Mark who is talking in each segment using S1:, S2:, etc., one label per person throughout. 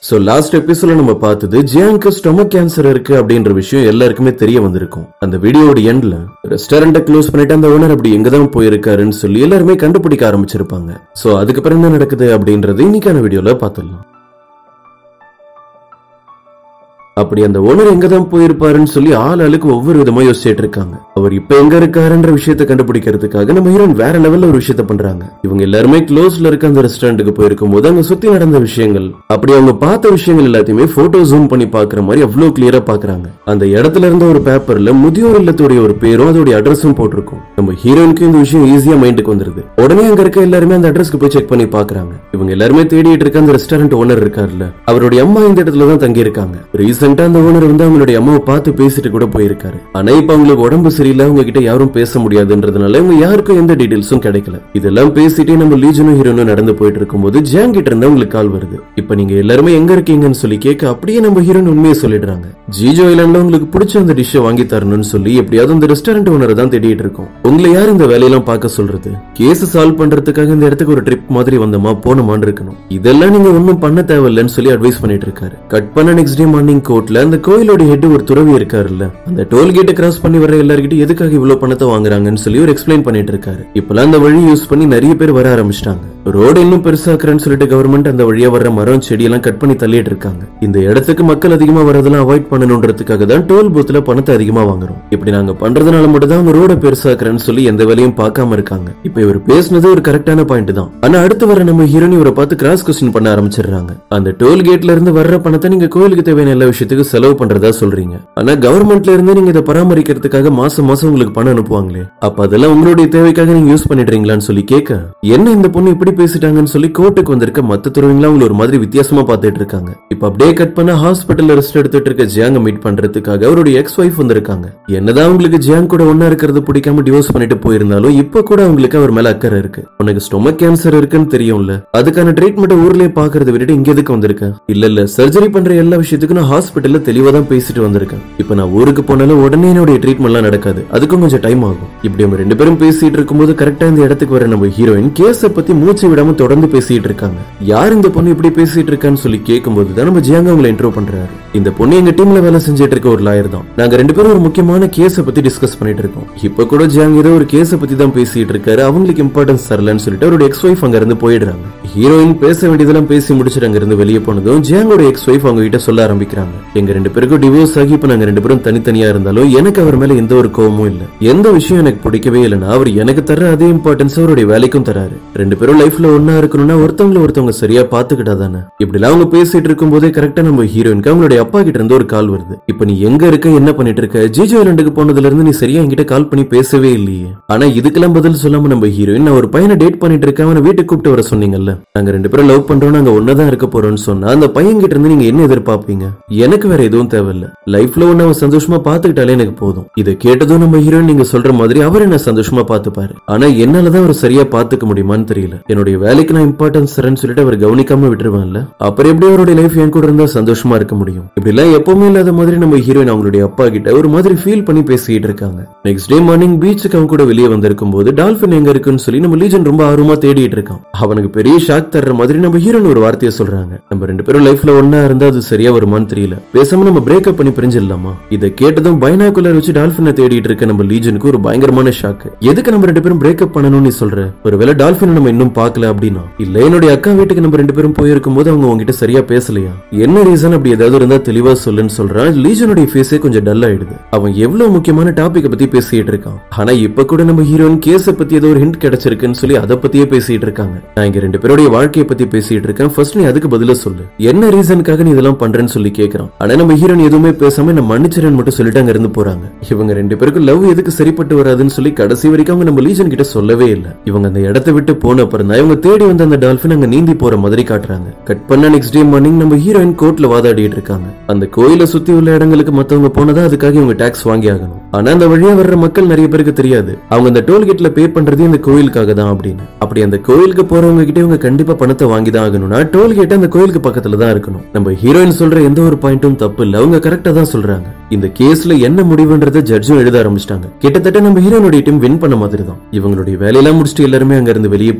S1: so last எபிசோட்ல நம்ம பார்த்தது ஜியாங்க்கு ஸ்டொமக் கேன்சர் இருக்கு அப்படின்ற விஷயம் எல்லாருக்குமே தெரிய வந்திருக்கும் அந்த வீடியோட எண்ட்ல ரெஸ்டாரண்ட்டை க்ளோஸ் பண்ணிட்டு அந்த ஓனர் அப்படி எங்க தான் போயிருக்காருன்னு சொல்லி எல்லாருமே கண்டுபிடிக்க ஆரம்பிச்சிருப்பாங்க சோ அதுக்கப்புறம் என்ன நடக்குது அப்படின்றது இன்னைக்கான வீடியோல பார்த்துடலாம் அப்படி அந்த ஓனர் எங்க தான் போயிருப்பாருன்னு சொல்லி ஆள் ஆளுக்கு ஒவ்வொரு விதமா யோசிச்சுட்டு இருக்காங்க அவர் இப்ப எங்க இருக்காருன்ற விஷயத்த கண்டுபிடிக்கிறதுக்காக நம்ம ஹீரோயின் வேற லெவல்ல ஒரு விஷயத்த பண்றாங்க இவங்க எல்லாருமே க்ளோஸ்ல இருக்க அந்த ரெஸ்டாரண்ட்டுக்கு போயிருக்கும் போது அங்க சுத்தி நடந்த விஷயங்கள் அப்படி அவங்க பார்த்த விஷயங்கள் எல்லாத்தையுமே போட்டோ ஜூம் பண்ணி பாக்குற மாதிரி அவ்வளவு கிளியரா பாக்குறாங்க அந்த இடத்துல இருந்த ஒரு பேப்பர்ல முதியோர் இல்லத்துடைய ஒரு பேரும் அதோட அட்ரஸும் போட்டிருக்கும் நம்ம ஹீரோயினுக்கு இந்த விஷயம் ஈஸியா மைண்டுக்கு வந்துருது உடனே அங்க இருக்க எல்லாருமே அந்த அட்ரஸ்க்கு போய் செக் பண்ணி பாக்குறாங்க இவங்க எல்லாருமே தேடிட்டு இருக்க அந்த ரெஸ்டாரண்ட் ஓனர் இருக்காருல்ல அவருடைய அம்மா இந்த இடத்துல தான் தங்கி இருக்காங்க ரீசெண்டா அந்த ஓனர் வந்து அவங்களுடைய அம்மாவை பார்த்து பேசிட்டு கூட போயிருக்காரு ஆனா இப்ப அவங்களுக்கு உடம்பு சரியில்லை அவங்க கிட்ட யாரும் பேச முடியாதுன்றதுனால இவங்க யாருக்கும் எந்த டீடைல்ஸும் கிடைக்கல இதெல்லாம் பேசிட்டே நம்ம லீஜனும் ஹீரோனும் நடந்து போயிட்டு இருக்கும்போது ஜாங் கிட்ட இருந்து அவங்களுக்கு கால் வருது இப்ப நீங்க எல்லாருமே எங்க இருக்கீங்கன்னு சொல்லி கேட்க அப்படியே நம்ம ஹீரோன் உண்மையை சொல்லிடுறாங்க ஜிஜோ ஐலாண்ட்ல உங்களுக்கு பிடிச்ச அந்த டிஷ்ஷை வாங்கி தரணும்னு சொல்லி எப்படியாவது அந்த ரெஸ்டாரண்ட் ஓனரை தான் தேடிட்டு இருக்கோம் உங்களை யார் இந்த வேலையெல்லாம் பார்க்க சொல்றது கேஸ் சால்வ் பண்றதுக்காக இந்த இடத்துக்கு ஒரு ட்ரிப் மாதிரி வந்தோமா போனோமான்னு இருக்கணும் இதெல்லாம் நீங்க ஒன்றும் பண்ண தேவையில்லைன்னு சொல்லி அட்வைஸ் பண்ணிட்டு இருக்காரு கட் பண்ண நெக்ஸ்ட் டே மார்னிங் கோர்ட்ல அந்த கோயிலோட ஹெட் ஒரு துறவி இருக்காருல்ல அந்த டோல்கேட்டை கிராஸ் பண்ணி வர எல்லார்கிட்ட எதுக்காக இவ்வளவு பணத்தை வாங்குறாங்கன்னு சொல்லி ஒரு எக்ஸ்பிளைன் பண்ணிட்டு இருக்காரு இப்பெல்லாம் அந்த வழி யூஸ் பண்ணி நிறைய பேர் வர ஆரம்பிச்சிட்டாங்க ரோடு இன்னும் பெருசாக்குறேன்னு சொல்லிட்டு கவர்மெண்ட் அந்த வழியா வர்ற மரம் செடி எல்லாம் கட் பண்ணி தள்ளிட்டு இருக்காங்க இந்த இடத்துக்கு மக்கள் அதிகமா வரதெல்லாம் அவாய்ட் பண்ணணுன்றதுக்காக தான் டோல் பூத்ல பணத்தை அதிகமா வாங்குறோம் இப்படி நாங்க பண்றதுனால மட்டும் தான் அவங்க ரோட பெருசாக்குறேன்னு சொல்லி எந்த வேலையும் பார்க்காம இருக்காங்க இப்ப இவர் பேசுனது ஒரு கரெக்டான பாயிண்ட் தான் ஆனா அடுத்து வர நம்ம ஹீரோனி இவரை பார்த்து கிராஸ் கொஸ்டின் பண்ண ஆரம்பிச்சிடுறாங்க அந்த டோல் கேட்ல இருந்து வர்ற பணத்தை நீங்க கோயிலுக்கு தேவையான எல்லா விஷயத்துக்கு செலவு பண்றதா சொல்றீங்க ஆனா கவர்மெண்ட்ல இருந்து நீங்க இதை பராமரிக்கிறதுக்காக மாசம் மாசம் உங்களுக்கு பணம் அனுப்புவாங்களே அப்ப அதெல்லாம் உங்களுடைய தேவைக்காக நீங்க யூஸ் பண்ணிடுறீங்களான்னு சொல்லி கேட்க என்ன இந்த பொண்ணு இப்படி பேசிட்டாங்கன்னு சொல்லி கோர்ட்டுக்கு வந்திருக்க மத்த துறவிங்களா அவங்களை ஒரு மாதிரி வித்தியாசமா பார்த்துட்டு இருக்காங்க இப்ப அப்படியே கட் பண்ண ஹாஸ்பிட்டல்ல ரெஸ்ட் எடுத்துட்டு இருக்க ஜியாங்க மீட் பண்றதுக்காக அவருடைய எக்ஸ் ஒய்ஃப் வந்திருக்காங்க என்னதான் உங்களுக்கு ஜியாங் கூட ஒன்னா இருக்கிறது பிடிக்காம டிவோர்ஸ் பண்ணிட்டு போயிருந்தாலும் இப்ப கூட அவங்களுக்கு அவர் மேல அக்கறை இருக்கு உனக்கு ஸ்டொமக் கேன்சர் இருக்குன்னு தெரியும்ல அதுக்கான ட்ரீட்மெண்ட் ஊர்லயே பாக்குறத விட்டுட்டு இங்க எதுக்கு வந்திருக்க இல்ல இல்ல சர்ஜரி பண்ற எல்லா விஷயத்துக்கும் நான் ஹாஸ்பிட்டல்ல தெளிவா தான் பேசிட்டு வந்திருக்கேன் இப்ப நான் ஊருக்கு போனாலும் உடனே என்னுடைய ட்ரீட்மெண்ட்லாம் நடக்காது அதுக்கும் கொஞ்சம் டைம் ஆகும் இப்படி அவங்க ரெண்டு பேரும் பேசிட்டு இருக்கும்போது கரெக்டா இந்த இடத்துக்கு வர நம்ம ஹீரோயின் கேஸ பத்தி மூச்சு விடாம தொடர்ந்து பேசிட்டு இருக்காங்க யார் இந்த பொண்ணு இப்படி பேசிட்டு இருக்கான்னு சொல்லி கேட்கும்போது தான் நம்ம ஜியாங்க அவங்களை இன்ட்ரோ பண்றாரு இந்த பொண்ணு எங்க டீம்ல வேலை செஞ்சுட்டு இருக்க ஒரு லாயர் தான் நாங்க ரெண்டு பேரும் ஒரு முக்கியமான கேஸ பத்தி டிஸ்கஸ் பண்ணிட்டு இருக்கோம் இப்ப கூட ஜியாங் ஏதோ ஒரு கேஸ பத்தி தான் பேசிட்டு இருக்காரு அவங்களுக்கு இம்பார்ட்டன்ஸ் தரலன்னு சொல்லிட்டு அவருடைய எக்ஸ் ஒய்ஃப் அங்க இருந்து போயிடுறாங்க ஹீரோயின் பேச வேண்டியதெல்லாம் பேசி முடிச்சுட்டு அங்க இருந்து வெளியே போனதும் ஜியாங்கோட எக்ஸ் ஒய்ஃப் அவங்க கிட்ட சொல்ல ஆரம்பிக்கிறாங்க எங்க ரெண்டு பேருக்கும் டிவோர்ஸ் ஆகி இப்ப நாங்க ரெண்டு பேரும் தனித்தனியா இருந்தாலும் எனக்கு அவர் மேல எந்த ஒரு கோவமும் இல்ல எந்த விஷயம் எனக்கு பிடிக்கவே இல்லைன்னா அவர் எனக்கு தர அதே இம்பார்ட்டன்ஸ் அவருடைய வேலைக்கும் தராரு ரெண்டு பேரும் லைஃப்ல ஒன்னா இருக்கணும்னா ஒருத்தவங்கள ஒருத்தவங்க சரியா பாத்துக்கிட்டா தானே இப்படிலாம் அவங்க பேசிட்டு இருக்கும் போதே கரெக்டா நம்ம ஹீரோயினுக்கு அவங்களுடைய அப்பா கிட்ட இருந்து ஒரு கால் வருது இப்ப நீ எங்க இருக்க என்ன பண்ணிட்டு இருக்க ஜிஜோ ஐலாண்டுக்கு போனதுல இருந்து நீ சரியா என்கிட்ட கால் பண்ணி பேசவே இல்லையே ஆனா இதுக்கெல்லாம் பதில் சொல்லாம நம்ம ஹீரோயின் நான் ஒரு பையனை டேட் பண்ணிட்டு இருக்கேன் அவனை வீட்டுக்கு கூப்பிட்டு வர சொன்னீங்கல்ல நாங்க ரெண்டு பேரும் லவ் பண்றோம் நாங்க ஒன்னதான் இருக்க போறோம்னு சொன்னா அந்த பையன் கிட்ட இருந்து நீங்க என்ன எதிர்பார்ப்பீங்க எனக்கு வேற எதுவும் தேவையில்ல லைஃப்ல ஒன்னு அவன் சந்தோஷமா பாத்துக்கிட்டாலே எனக்கு போதும் இதை கேட்டதும் நம்ம ஹீரோயின் நீங்க சொல்ற மாதிரி அவர் என்ன சந்தோஷமா பாத்துப்பாரு ஆனா என்னாலதான் அவர் சரியா பாத்துக்க முடியுமான்னு தெரியல என்னுடைய வேலைக்கு நான் இம்பார்ட்டன்ஸ் தரேன்னு சொல்லிட்டு அவர் கவனிக்காம விட்டுருவான்ல அப்புறம் எப்படி அவருடைய லைஃப் என் கூட இருந்தா சந்தோஷமா இருக்க முடியும் இப்படி எல்லாம் எப்பவுமே இல்லாத மாதிரி நம்ம ஹீரோயின் அவங்களுடைய அப்பா கிட்ட ஒரு மாதிரி ஃபீல் பண்ணி பேசிட்டு இருக்காங்க நெக்ஸ்ட் டே மார்னிங் பீச்சுக்கு அவங்க கூட வெளியே வந்திருக்கும் போது டால்பின் எங்க இருக்குன்னு சொல்லி நம்ம லீஜன் ரொம்ப ஆர்வமா தேடிட்டு இருக்கான் அவனுக்கு பெரிய ஷாக் தர்ற மாதிரி நம்ம ஹீரோயின் ஒரு வார்த்தையை சொல்றாங்க நம்ம ரெண்டு பேரும் லைஃப்ல ஒன்னா இருந்தா அது சரியா வருமான்னு தெரியல பேசாம நம்ம பிரேக்கப் பண்ணி பிரிஞ்சிடலாமா இதை கேட்டதும் பைனாகுலர் வச்சு டால்பினை தேடிட்டு இருக்க நம்ம லீஜனுக்கு ஒரு பயங்கரமான ஷாக் எதுக்கு நம்ம ரெண்டு பேரும் பிரேக்கப் பண்ணணும்னு நீ சொல்ற ஒருவேளை டால்பின் நம்ம இன்னும் பார்க்கல அப்படின்னா இல்ல என்னுடைய அக்கா வீட்டுக்கு நம்ம ரெண்டு பேரும் போயிருக்கும் போது அவங்க உங்ககிட்ட சரியா பேசலையா என்ன ரீசன் அப்படி ஏதாவது இருந்தா தெளிவா சொல்லுன்னு சொல்றான் லீஜனுடைய ஃபேஸே கொஞ்சம் டல் ஆயிடுது அவன் எவ்வளவு முக்கியமான டாபிக் பத்தி பேசிட்டு இருக்கான் ஆனா இப்ப கூட நம்ம ஹீரோயின் கேஸ பத்தி ஏதோ ஒரு ஹிண்ட் கிடைச்சிருக்குன்னு சொல்லி அதை பத்தியே பேசிட்டு இருக்காங்க நான் இங்க ரெண்டு பேருடைய வாழ்க்கையை பத்தி பேசிட்டு இருக்கேன் ஃபர்ஸ்ட் நீ அதுக்கு பதிலா சொல்லு என்ன ரீசனுக்காக நீ இதெல்லாம் பண்றேன்னு சொல்லி கேக்குறான் ஆனா நம்ம ஹீரோயின் எதுவுமே பேசாம நான் மன்னிச்சிரன் மட்டும் சொல்லிட்டு அங்க இருந்து போறாங்க இவங்க ரெண்டு பேருக்கும் லவ் எதுக்கு சரிப்பட்டு வராதுன்னு சொல்லி கடைசி வரைக்கும் அவங்க நம்ம லீஜன் கிட்ட சொல்லவே இல்ல இவங்க அந்த இடத்தை விட்டு போன அப்புறம் தான் இவங்க தேடி வந்த அந்த டால்பின் அங்க நீந்தி போற மாதிரி காட்டுறாங்க கட் பண்ண நெக்ஸ்ட் டே மார்னிங் நம்ம ஹீரோயின் கோர்ட்ல வாதாடிட்டு இருக்காங்க அந்த கோயிலை சுத்தி உள்ள இடங்களுக்கு மத்தவங்க போனதா அதுக்காக இவங்க டாக்ஸ் வாங்கி ஆகணும் ஆனா அந்த வழியா வர்ற மக்கள் நிறைய பேருக்கு தெரியாது அவங்க அந்த டோல்கேட்ல பே பண்றதே அந்த கோயிலுக்காக தான் அப்படின்னு அப்படி அந்த கோயிலுக்கு போறவங்க கிட்ட இவங்க கண்டிப்பா பணத்தை வாங்கி தான் ஆகணும்னா டோல்கேட் அந்த கோயிலுக்கு பக்கத்துல தான் இருக்கணும் நம்ம ஹீரோயின் சொல்ற எந்த ஒரு பாயிண்ட்டும் தப்பு இல்ல அவங்க கரெக்டா தான் சொல்றாங்க இந்த கேஸ்ல என்ன முடிவுன்றத ஜட்ஜும் எழுத ஆரம்பிச்சிட்டாங்க கிட்டத்தட்ட நம்ம ஹீரோனுடைய டீம் வின் பண்ண மாதிரி தான் இவங்களுடைய வேலையெல்லாம் முடிச்சுட்டு எல்லாருமே அங்க இருந்து வெளியே போகும்போது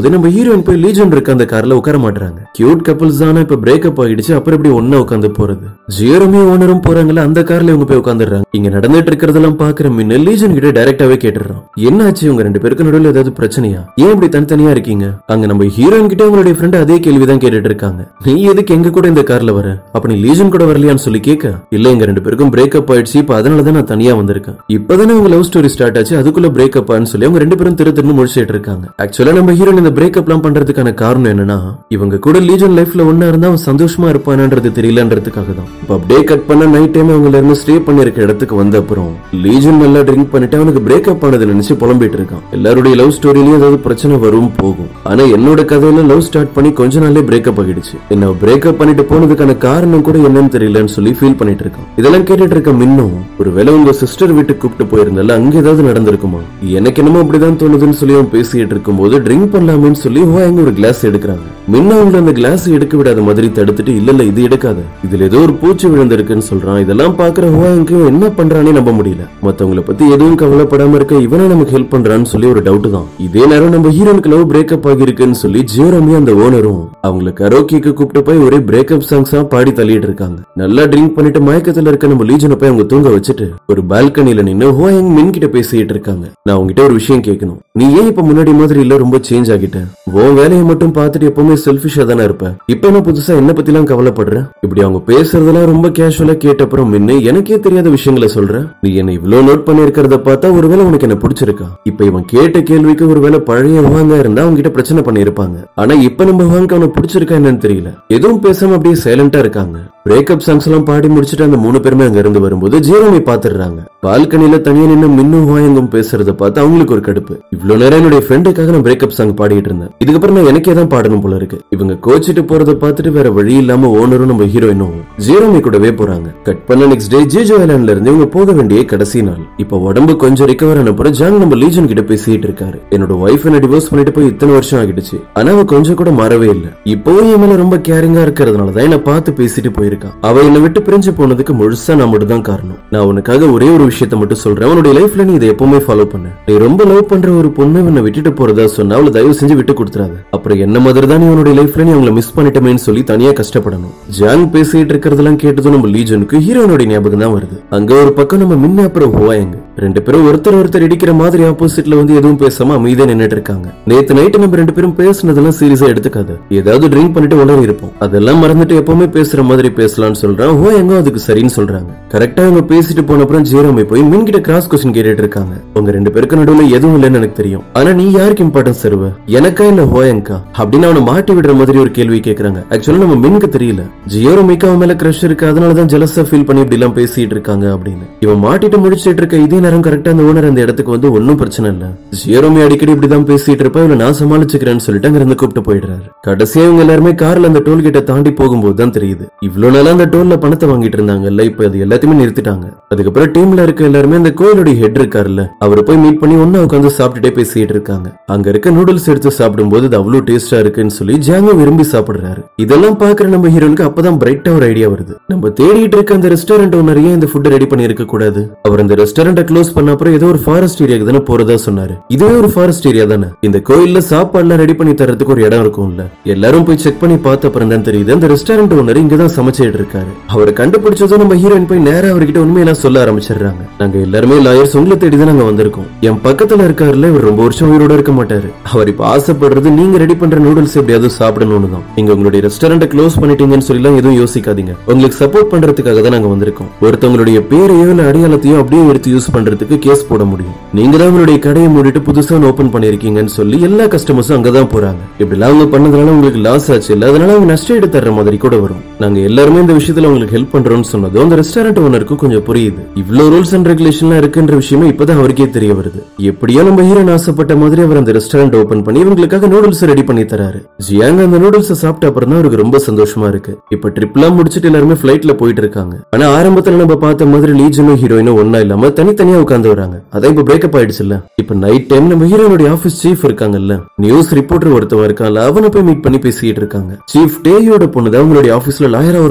S1: நம்ம ஹீரோயின் போய் லீஜன் இருக்க அந்த கார்ல உட்கார மாட்டாங்க கியூட் கப்பல்ஸ் தானே இப்ப பிரேக்கப் ஆயிடுச்சு அப்புறம் எப்படி ஒன்னா உட்காந்து போறது ஜியோரமே ஓனரும் போறாங்கல்ல அந்த கார்ல இவங்க போய் உட்காந்துடுறாங்க இங்க நடந்துட்டு இருக்கிறதெல்லாம் பாக்குற மின்ன லீஜன் கிட்ட டைரக்டாவே கேட்டுறான் என்னாச்சு உங்க ரெண்டு பேருக்கு நடுவில் ஏதாவது பிரச்சனையா ஏன் இப்படி தனித்தனியா இருக்கீங்க அங்க நம்ம ஹீரோயின் கிட்ட உங்களுடைய ஃப்ரெண்ட் அதே கேள்விதான் கேட்டுட்டு இருக்காங்க நீ எதுக்கு எங்க கூட இந்த கார்ல வர அப்ப நீ லீஜன் கூட வரலையான்னு சொல்லி கேட்க இல்ல எங்க ரெண்டு பேருக்கும் பிரேக்கப் ஆயிடுச்சு இப்ப அதனால தான் நான் தனியா வந்திருக்கேன் இப்பதானே உங்க லவ் ஸ்டோரி ஸ்டார்ட் ஆச்சு அதுக்குள்ள பிரேக்கப் ஆன்னு சொல்லி அவங்க ரெண்டு பேரும் திரு திருன்னு முடிச்சிட்டு இருக்காங்க ஆக்சுவலா நம்ம ஹீரோயின் இந்த பிரேக்கப் எல்லாம் பண்றதுக்கான காரணம் என்னன்னா இவங்க கூட லீஜன் லைஃப்ல ஒன்னா இருந்தா அவன் சந்தோஷமா இருப்பானன்றது தெரியலன்றதுக்காக தான் இப்ப அப்படியே கட் பண்ண நைட் டைம் அவங்கள இருந்து ஸ்டே பண்ணிருக்க இடத்துக்கு வந்த அப்புறம் லீஜன் நல்லா ட்ரிங்க் பண்ணிட்டு அவனுக்கு பிரேக்கப் ஆனது நினைச்சு புலம்பிட்டு இருக்கான் எல்லாருடைய லவ் ஸ்டோரியிலயும் ஏதாவது பிரச்சனை வரும் போகும் ஆனா என்னோட கதையில லவ் ஸ்டார்ட் பண்ணி கொஞ்ச நாள்லயே பிரேக்கப் ஆகிடுச்சு என்ன பிரேக்கப் பண்ணிட்டு போனதுக்கான காரணம் கூட என்னன்னு தெரியலன்னு சொல்லி ஃபீல் பண்ணிட்டு இருக்கான் இதெல்லாம் கேட்டுட்டு இருக்க மின்னும் ஒருவேளை உங்க சிஸ்டர் வீட்டுக்கு கூப்பிட்டு போயிருந்தால அங்க ஏதாவது நடந்திருக்குமா எனக்கு என்னமோ அப்படிதான் தோணுதுன்னு சொல்லி அவன் பேசிட்டு இருக்கும்போது ட்ரிங்க் பண்ணலாமேன்னு சொல்லி ஓ எங்க ஒரு கிளாஸ் எடுக்கிறாங்க மின்ன அவங்க அந்த கிளாஸ் எடுக்க விடாத மாதிரி தடுத்துட்டு இல்ல இல்ல இது எடுக்காத இதுல ஏதோ ஒரு பூச்சி விழுந்திருக்குன்னு சொல்றான் இதெல்லாம் பாக்குற ஹோயாங்க்கு என்ன பண்றானே நம்ப முடியல மத்தவங்கள பத்தி எதுவும் கவலைப்படாம இருக்க இவனா நமக்கு ஹெல்ப் பண்றான்னு சொல்லி ஒரு டவுட் தான் இதே நேரம் நம்ம ஹீரோனுக்கு லவ் பிரேக்கப் ஆகிருக்குன்னு சொல்லி ஜியோரமி அந்த ஓனரும் அவங்கள கரோக்கிக்கு கூப்பிட்டு போய் ஒரே பிரேக்கப் சாங்ஸா பாடி தள்ளிட்டு இருக்காங்க நல்லா ட்ரிங்க் பண்ணிட்டு மயக்கத்துல இருக்க நம்ம லீஜனை போய் அவங்க தூங்க வச்சுட்டு ஒரு பால்கனில நின்னு ஹோயங் மின் கிட்ட பேசிட்டு இருக்காங்க நான் உங்ககிட்ட ஒரு விஷயம் கேட்கணும் நீ ஏன் இப்ப முன்னாடி மாதிரி இல்ல ரொம்ப சேஞ்ச் ஆகிட்ட உன் வேலையை மட்டும் பார்த்துட்டு எப்பவுமே செல்ஃபிஷா தானே இருப்ப இப்ப என்ன புதுசா என்ன பத்தி எல்லாம் கவலைப்படுற இப்படி அவங்க பேசுறதெல்லாம் ரொம்ப கேஷுவலா கேட்ட அப்புறம் முன்ன எனக்கே தெரியாத விஷயங்களை சொல்ற நீ என்ன இவ்ளோ நோட் பண்ணி இருக்கிறத பார்த்தா ஒருவேளை உனக்கு என்ன பிடிச்சிருக்கா இப்ப இவன் கேட்ட கேள்விக்கு ஒருவேளை பழைய வாங்க இருந்தா அவங்க கிட்ட பிரச்சனை பண்ணிருப்பாங்க ஆனா இப்ப நம்ம வாங்க அவனுக்கு பிடிச்சிருக்கா என்னன்னு தெரியல எதுவும் பேசாம அப்படியே சைலண்டா இருக்காங்க பிரேக்கப் சாங்ஸ் எல்லாம் பாடி முடிச்சுட்டு அந்த மூணு பேருமே அங்க இருந்து வரும்போது ஜீரோமி பாத்துடுறாங்க பால்கனில தனியா நின்னு மின்னும் வாயங்கும் பேசுறத பார்த்து அவங்களுக்கு ஒரு கடுப்பு இவ்வளவு நேரம் என்னுடைய ஃப்ரெண்டுக்காக நான் பிரேக்கப் சாங் பாடிட்டு இருந்தேன் இதுக்கப்புறம் நான் எனக்கே தான் பாடணும் போல இருக்கு இவங்க கோச்சிட்டு போறத பார்த்துட்டு வேற வழி இல்லாம ஓனரும் நம்ம ஹீரோயினும் ஜீரோமி கூடவே போறாங்க கட் பண்ண நெக்ஸ்ட் டே ஜிஜோ ஐலாண்ட்ல இருந்து இவங்க போக வேண்டிய கடைசி நாள் இப்ப உடம்பு கொஞ்சம் ரிகவர் ஆன பிறகு ஜாங் நம்ம லீஜன் கிட்ட பேசிட்டு இருக்காரு என்னோட ஒய்ஃப் என்ன டிவோர்ஸ் பண்ணிட்டு போய் இத்தனை வருஷம் ஆகிடுச்சு ஆனா அவ கொஞ்சம் கூட மாறவே இல்ல இப்பவும் என் மேல ரொம்ப கேரிங்கா இருக்கிறதுனால தான் என்ன பார்த்து பேசிட்டு போயிருக்கா அவ என்னை விட்டு பிரிஞ்சு போனதுக்கு முழுசா நான் மட்டும் தான் காரணம் நான் உனக்காக ஒரே ஒரு விஷயத்த மட்டும் சொல்றேன் உன்னுடைய லைஃப்ல நீ இதை எப்பவுமே ஃபாலோ பண்ண நீ ரொம்ப லவ் பண்ற ஒரு பொண்ணு உன்னை விட்டுட்டு போறதா சொன்னா அவளை தயவு செஞ்சு விட்டு கொடுத்துறாத அப்புறம் என்ன மாதிரி தான் நீ உன்னுடைய லைஃப்ல நீ அவங்கள மிஸ் பண்ணிட்டமேன்னு சொல்லி தனியா கஷ்டப்படணும் ஜாங் பேசிட்டு இருக்கிறதெல்லாம் கேட்டதும் நம்ம லீஜனுக்கு ஹீரோனுடைய ஞாபகம் தான் வருது அங்க ஒரு பக்கம் நம்ம முன்ன அப்புறம் ஹோவாயங்க ரெண்டு பேரும் ஒருத்தர் ஒருத்தர் இடிக்கிற மாதிரி ஆப்போசிட்ல வந்து எதுவும் பேசாம அமைதியா நின்னுட்டு இருக்காங்க நேத்து நைட்டு நம்ம ரெண்டு பேரும் பேசுனதெல்லாம் சீரியஸா எடுத்துக்காத ஏதாவது ட்ரிங்க் பண்ணிட்டு உணர்வு இருப்போம் அதெல்லாம் மறந்துட்டு எப்பவுமே பேசுற மாதிரி பேசலாம்னு சொல்றான் ஹோ எங்க அதுக்கு சரின்னு சொல்றாங்க கரெக்டா அவங்க பேசிட்டு போன அப்புறம் ஜீரோமை போய் மின் கிட்ட கிராஸ் கொஸ்டின் கேட்டுட்டு இருக்காங்க உங்க ரெண்டு பேருக்கு நடுவுல எதுவும் இல்லைன்னு எனக்கு தெரியும் ஆனா நீ யாருக்கு இம்பார்ட்டன்ஸ் தருவ எனக்கா இல்ல ஹோயங்கா அப்படின்னு அவனை மாட்டி விடுற மாதிரி ஒரு கேள்வி கேக்குறாங்க ஆக்சுவலா நம்ம மின்க்கு தெரியல ஜியோரமிக்கு அவன் மேல கிரஷ் இருக்கு அதனாலதான் ஜெலஸா ஃபீல் பண்ணி இப்படி எல்லாம் பேசிட்டு இருக்காங்க அப்படின்னு இவன் மாட்டிட்டு முடிச்சிட்டு இருக்க இதே நேரம் கரெக்டா அந்த ஓனர் அந்த இடத்துக்கு வந்து ஒன்னும் பிரச்சனை இல்ல ஜியோரமி அடிக்கடி இப்படிதான் பேசிட்டு இருப்பா இவனை நான் சமாளிச்சுக்கிறேன்னு சொல்லிட்டு அங்க இருந்து கூப்பிட்டு போயிடுறாரு கடைசியா இவங்க எல்லாருமே கார்ல அந்த டோல் கிட்ட தாண்டி போகும்போது தான் தெரியுது இவ்வளவு நாளா அந்த டோல்ல பணத்தை வாங்கிட்டு இருந்தாங்கல்ல இப்ப அது எல்லாத்தையுமே நிறுத்திட்டாங்க அதுக்கப்புறம் டீம்ல இருக்க எல்லாருமே அந்த கோயிலுடைய ஹெட் இருக்காருல்ல அவர் போய் மீட் பண்ணி ஒன்னா உட்காந்து சாப்பிட்டுட்டே பேசிட்டு இருக்காங்க அங்க இருக்க நூடுல்ஸ் எடுத்து சாப்பிடும்போது அது அவ்வளவு டேஸ்டா இருக்குன்னு சொல்லி ஜாங்க விரும்பி சாப்பிடுறாரு இதெல்லாம் பாக்குற நம்ம ஹீரோனுக்கு அப்பதான் பிரைட்டா ஒரு ஐடியா வருது நம்ம தேடிட்டு இருக்க அந்த ரெஸ்டாரண்ட் ஓனர் ஏன் இந்த ஃபுட் ரெடி பண்ணி இருக்க கூடாது அவர் அந்த ரெஸ்டாரண்ட்டை க்ளோஸ் பண்ண அப்புறம் ஏதோ ஒரு ஃபாரஸ்ட் ஏரியாக்கு தானே போறதா சொன்னாரு இதுவே ஒரு ஃபாரஸ்ட் ஏரியா தானே இந்த கோயில்ல சாப்பாடுலாம் ரெடி பண்ணி தரதுக்கு ஒரு இடம் இருக்கும்ல எல்லாரும் போய் செக் பண்ணி பார்த்த அப்புறம் தான் தெரியுது அந்த ரெஸ்டாரண்ட் ஓனர் இங்க தான் சமைச்சிட்டு இருக்காரு அவரை கண்டுபிடிச்சதும் நம்ம ஹீரோயின் போய் நேரா அவர்கிட்ட உண்மையெல்லாம் சொல்ல ஆரம்பிச்சிடுறாங்க நாங்க எல்லாருமே லாயர்ஸ் உங்களை தேடி தான் நாங்க வந்திருக்கோம் என் பக்கத்துல இருக்காருல்ல இவர் ரொம்ப வருஷம் உயிரோட இருக்க மாட்டாரு அவர் இப்ப ஆசைப்படுறது நீங்க ரெடி பண்ற நூடுல்ஸ் எப்படியாவது சாப்பிடணும்னு தான் நீங்க உங்களுடைய ரெஸ்டாரண்ட்டை க்ளோஸ் பண்ணிட்டீங்கன்னு சொல்லி எதுவும் யோசிக்காதீங்க உங்களுக்கு சப்போர்ட் பண்றதுக்காக தான் நாங்க வந்திருக்கோம் ஒருத்தவங்களுடைய பேரையோ இல்ல அடையாளத்தையோ அப்படியே எடுத்து யூஸ் பண்றதுக்கு கேஸ் போட முடியும் நீங்க தான் உங்களுடைய கடையை மூடிட்டு புதுசா ஓபன் பண்ணிருக்கீங்கன்னு சொல்லி எல்லா கஸ்டமர்ஸும் அங்கதான் போறாங்க இப்படிலாம் அவங்க பண்ணதுனால உங்களுக்கு லாஸ் ஆச்சு இல்ல அதனால அவங்க நஷ்ட ஈடு தர்ற மாதிரி கூட வரும் நாங்க எல்லாருமே இந்த விஷயத்துல உங்களுக்கு ஹெல்ப் பண்றோம்னு சொன்னதும் அந்த ரெஸ்டாரண்ட் ஓனருக்கும் கொஞ்சம் புரியுது இவ்வளவு ரூல்ஸ் அண்ட் ரெகுலேஷன்லாம் இருக்குன்ற விஷயமே இப்பதான் அவருக்கே தெரிய வருது எப்படியோ நம்ம ஹீரோன் ஆசைப்பட்ட மாதிரி அவர் அந்த ரெஸ்டாரண்ட் ஓபன் பண்ணி இவங்களுக்காக நூடுல்ஸ் ரெடி பண்ணி தராரு ஜியாங் அந்த நூடுல்ஸ் சாப்பிட்ட அப்புறம் தான் அவருக்கு ரொம்ப சந்தோஷமா இருக்கு இப்ப ட்ரிப்லாம் முடிச்சிட்டு எல்லாருமே ஃபிளைட்ல போயிட்டு இருக்காங்க ஆனா ஆரம்பத்துல நம்ம பார்த்த மாதிரி லீஜனும் ஹீரோயினும் ஒன்னா இல்லாம தனித்தனியா உட்கார்ந்து வராங்க அதான் இப்ப பிரேக்கப் ஆயிடுச்சு இல்ல இப்ப நைட் டைம் நம்ம ஹீரோனுடைய ஆபீஸ் சீஃப் இருக்காங்கல்ல நியூஸ் ரிப்போர்ட்டர் ஒருத்தவன் இருக்கான்ல அவனை போய் மீட் பண்ணி பேசிட்டு இருக்காங்க சீஃப் டேயோட பொண்ணு தான் உங்களுடைய ஆபீஸ்ல லாயரா ஒர்க்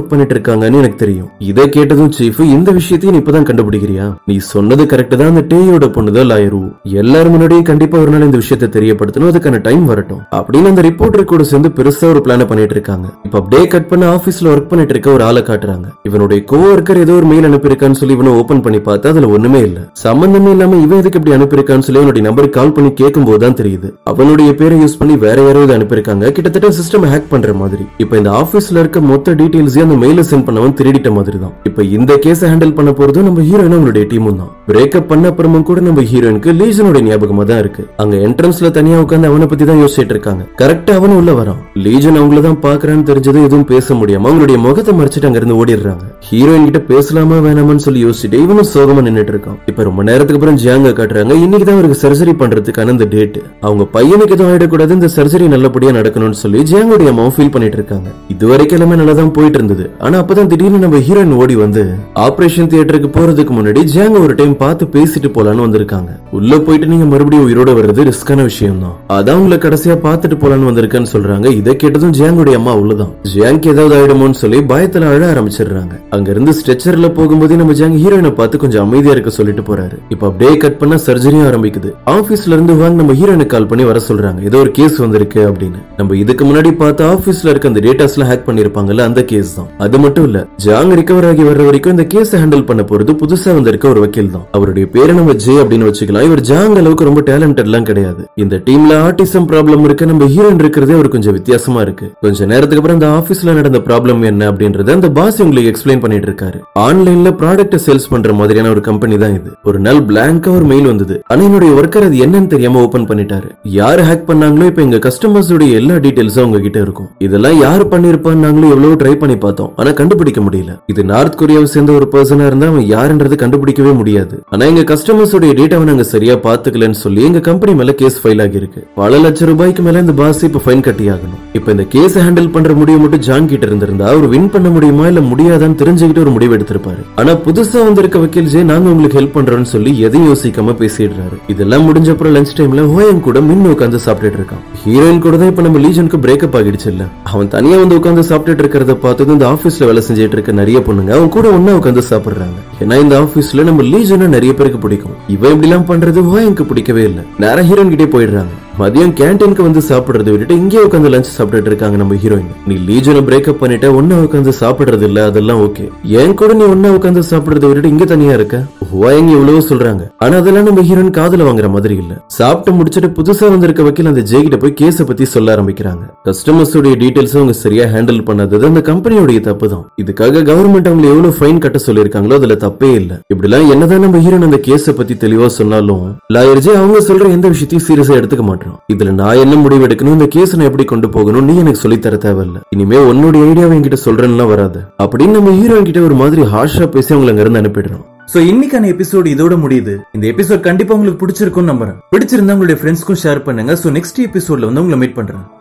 S1: ஒர்க் பண்ணிட்டு இருக்காங்கன்னு எனக்கு தெரியும் இதை கேட்டதும் சீஃப் இந்த விஷயத்தையும் நீ இப்பதான் கண்டுபிடிக்கிறியா நீ சொன்னது கரெக்ட் தான் அந்த டேயோட பொண்ணுதான் லாயரு எல்லாரும் முன்னாடியும் கண்டிப்பா ஒரு நாள் இந்த விஷயத்தை தெரியப்படுத்தணும் அதுக்கான டைம் வரட்டும் அப்படின்னு அந்த ரிப்போர்ட்டர் கூட சேர்ந்து பெருசா ஒரு பிளான பண்ணிட்டு இருக்காங்க இப்ப அப்படியே கட் பண்ண ஆபீஸ்ல ஒர்க் பண்ணிட்டு இருக்க ஒரு ஆளை காட்டுறாங்க இவனுடைய கோவர்க்கர் ஏதோ ஒரு மெயில் அனுப்பியிருக்கான்னு சொல்லி இவனை ஓபன் பண்ணி பார்த்தா அதுல ஒண்ணுமே இல்ல சம்பந்தமே இல்லாம இவன் எதுக்கு இப்படி அனுப்பியிருக்கான்னு சொல்லி அவனுடைய நம்பருக்கு கால் பண்ணி கேட்கும் போதுதான் தெரியுது அவனுடைய பேரை யூஸ் பண்ணி வேற யாரோ இதை அனுப்பியிருக்காங்க கிட்டத்தட்ட சிஸ்டம் ஹேக் பண்ற மாதிரி இப்ப இந்த ஆபீஸ்ல இருக்க மொத்த டீடைல்ஸையும் அந்த மெயில சென்ட் பண்ணவன் திருடிட்ட மாதிரி தான் இப்ப இந்த கேஸ ஹேண்டில் பண்ண போறதும் நம்ம ஹீரோயின் அவங்களுடைய டீமும் தான் பிரேக்கப் பண்ண அப்புறமும் கூட நம்ம ஹீரோயினுக்கு லீஜனோட ஞாபகமா தான் இருக்கு அங்க என்ட்ரன்ஸ்ல தனியா உட்காந்து அவனை பத்தி தான் யோசிச்சுட்டு இருக்காங்க கரெக்டா அவனும் உள்ள வரான் லீஜன் அவங்கள தான் பாக்குறான்னு தெரிஞ்சதும் எதுவும் பேச முடியாம அவங்களுடைய முகத்தை மறைச்சிட்டு அங்க இருந்து ஓடிடுறாங்க ஹீரோயின் கிட்ட பேசலாமா வேணாமான்னு சொல்லி யோசிச்சுட்டு இவனும் சோகமா நின்னுட்டு இருக்கான் இப்ப ரொம்ப நேரத்துக்கு அப்புறம் ஜியாங்க காட்டுறாங்க இன்னைக்கு தான் அவருக்கு சர்ஜரி பண்றதுக்கான இந்த டேட் அவங்க பையனுக்கு எதுவும் ஆயிடக்கூடாது இந்த சர்ஜரி நல்லபடியா நடக்கணும்னு சொல்லி ஜியாங்குடைய அம்மாவும் ஃபீல் பண்ணிட்டு இருக்காங்க இது வரைக்கும் எல்லாமே நல்லா தான் போயிட்டு இருந்தது ஆனா அப்பதான் திடீர்னு நம்ம ஹீரோயின் ஓடி வந்து ஆபரேஷன் தியேட்டருக்கு போறதுக்கு முன்னாடி ஜியாங்க ஒரு டைம் பார்த்து பேசிட்டு போலான்னு வந்திருக்காங்க உள்ள போயிட்டு நீங்க மறுபடியும் உயிரோட வர்றது ரிஸ்கான விஷயம் தான் அதான் உங்களை கடைசியா பார்த்துட்டு போலான்னு வந்திருக்கேன்னு சொல்றாங்க இதை கேட்டதும் ஜியாங்குடைய அம்மா உள்ளதான் ஜியாங்க்கு ஏதாவது ஆயிடுமோன்னு சொல்லி பயத்துல அழ ஆரம்பிச்சிடுறாங்க அங்க இருந்து ஸ்ட்ரெச்சர்ல போகும்போதே நம்ம ஜியாங் ஹீரோயினை பார்த்து கொஞ்சம் அமைதியா இருக்க சொல்லிட்டு போறாரு இப்ப அப்படியே கட் பண்ணா சர்ஜரியும் ஆரம்பிக்குது ஆபீஸ்ல இருந்து வாங்க நம்ம ஹீரோயினுக்கு கால் பண்ணி வர சொல்றாங்க ஏதோ ஒரு கேஸ் வந்திருக்கு அப்படின்னு நம்ம இதுக்கு முன்னாடி பார்த்த ஆபீஸ்ல இருக்க அந்த டேட்டாஸ் எல்லாம் ஹேக் பண்ணிருப்பாங்கல்ல அந்த கேஸ் தான் அது மட்டும் இல்ல ஜாங் ரிகவர் ஆகி வர்ற வரைக்கும் இந்த கேஸ் ஹேண்டில் பண்ண போறது புதுசா வந்திருக்க ஒரு வக்கீல் தான் அவருடைய பேரை நம்ம ஜே அப்படின்னு வச்சுக்கலாம் இவர் ஜாங் அளவுக்கு ரொம்ப டேலண்டட்லாம் கிடையாது இந்த டீம்ல ஆட்டிசம் ப்ராப்ளம் இருக்க நம்ம ஹீரோயின் இருக்கிறதே அவர் கொஞ்சம் வித்தியாசமா இருக்கு கொஞ்ச நேரத்துக்கு அப்புறம் இந்த ஆபீஸ்ல நடந்த ப்ராப்ளம் என்ன அப்படின்றத அந்த பாஸ் உங்களுக்கு எக்ஸ்பிளைன் பண்ணிட்டு இருக்காரு ஆன்லைன்ல ப்ராடக்ட் சேல்ஸ் பண்ற மாதிரியான ஒரு கம்பெனி தான் இது ஒரு நாள் பிளாங்கா ஒரு மெயில் வந்தது ஆனா என்னுடைய ஒர்க்கர் அது என்னன்னு தெரியாம ஓபன் பண்ணிட்டாரு யார் ஹேக் பண்ணாங்களோ இப்ப எங்க கஸ்டமர்ஸ் உடைய எல்லா டீடைல்ஸும் உங்க கிட்ட இருக்கும் இதெல்லாம் யார் பண்ணிருப்பான்னு நாங்களும் எவ்வளவு ட்ரை பண்ணி பார்த்தோம் ஆனா கண்டுபிடிக்க முடியல இது நார்த் கொரியாவை சேர்ந்த ஒரு பர்சனா இருந்தா அவன் யாருன்றது கண்டுபிடிக்கவே முடியாது ஆனா எங்க கஸ்டமர்ஸ் உடைய டேட்டாவை நாங்க சரியா பாத்துக்கலன்னு சொல்லி எங்க கம்பெனி மேல கேஸ் ஃபைல் ஆகிருக்கு பல லட்சம் ரூபாய்க்கு மேல இந்த பாஸ் இப்ப ஃபைன் கட்டி ஆகணும் இப்ப இந்த கேஸ் ஹேண்டில் பண்ற முடிவு மட்டும் ஜான் கிட்ட இருந்திருந்தா அவர் வின் பண்ண முடியுமா இல்ல முடியாதான்னு தெரிஞ்சுக்கிட்டு ஒரு முடிவு எடுத்திருப்பாரு ஆனா புதுசா வந்திருக்க வக்கீல் ஜே நாங்க உங்களுக்கு ஹெல்ப் பண்றோம்னு சொல்லி எதையும் யோசிக்காம பேசிடுறாரு இதெல்லாம் முடிஞ்ச அப்புறம் லஞ்ச் டைம்ல ஹோயன் கூட மின் உட்காந்து சாப்பிட்டுட்டு இருக்கான் ஹீரோயின் கூட தான் இப்ப நம்ம லீஜனுக்கு பிரேக்கப் ஆகிடுச்சு இல்ல அவன் தனியா வந்து உட்காந்து சாப்பிட்டுட்டு இருக்கிறத பார்த்தது இந்த ஆபீஸ்ல வேலை செஞ்சுட்டு இருக்க நிறைய பொண்ணுங்க அவன் கூட ஒண்ணா உட்காந்து சாப்பிடுறாங்க ஏன்னா இந்த ஆபீஸ்ல நம்ம லீஜனை நிறைய பேருக்கு பிடிக்கும் இவன் இப்படி எல்லாம் பண்றது ஹோயனுக்கு பிடிக்கவே இல்ல நேரா ஹீரோயின் கிட்டே போயிடுறாங்க மதியம் கேன்டீனுக்கு வந்து சாப்பிடுறதை விட்டுட்டு இங்கே உட்காந்து லஞ்ச் சாப்பிட்டுட்டு இருக்காங்க நம்ம ஹீரோயின் நீ லீஜனை பிரேக்கப் பண்ணிட்ட ஒன்னா உட்காந்து சாப்பிடுறது இல்ல அதெல்லாம் ஓகே என் கூட நீ ஒன்னா உட்காந்து சாப்பிடுறதை விட்டுட்டு இங்க தனியா இருக்க ஹோயங்க எவ்வளவோ சொல்றாங்க ஆனா அதெல்லாம் நம்ம ஹீரோயின் காதுல வாங்குற மாதிரி இல்ல சாப்பிட்டு முடிச்சிட்டு புதுசா வந்திருக்க வக்கீல் அந்த ஜெய் கிட்ட போய் கேஸ பத்தி சொல்ல ஆரம்பிக்கிறாங்க கஸ்டமர்ஸ் உடைய டீடைல்ஸ் அவங்க சரியா ஹேண்டில் பண்ணாதது அந்த கம்பெனியோடைய தப்பு தான் இதுக்காக கவர்மெண்ட் அவங்க எவ்வளவு ஃபைன் கட்ட சொல்லிருக்காங்களோ அதுல தப்பே இல்ல இப்படிலாம் என்னதான் நம்ம ஹீரோன் அந்த கேஸ பத்தி தெளிவா சொன்னாலும் லாயர் ஜே அவங்க சொல்ற எந்த விஷயத்தையும் சீரியஸா எடுத்துக்க மாட்டோம் இதுல நான் என்ன முடிவு எடுக்கணும் இந்த கேஸ் நான் எப்படி கொண்டு போகணும் நீ எனக்கு சொல்லி தர தேவையில்ல இனிமே உன்னுடைய ஐடியாவை என்கிட்ட சொல்றேன்னா வராது அப்படின்னு நம்ம ஹீரோயின் கிட்ட ஒரு மாதிரி ஹாஷா பேசி அவங்களை அங்க இருந்து அனுப்பிடுறோம்
S2: சோ இன்னைக்கான எபிசோடு இதோட முடியுது இந்த எபிசோட் கண்டிப்பா உங்களுக்கு பிடிச்சிருக்கும்னு நம்புறேன் பிடிச்சிருந்தா உங்களுடைய ஃப்ரெண்ட்ஸ்க்கும் ஷேர் பண்ணுங்க சோ நெக்ஸ்ட் எபிசோட்ல வந்து உங்களை மீட் பண்றேன்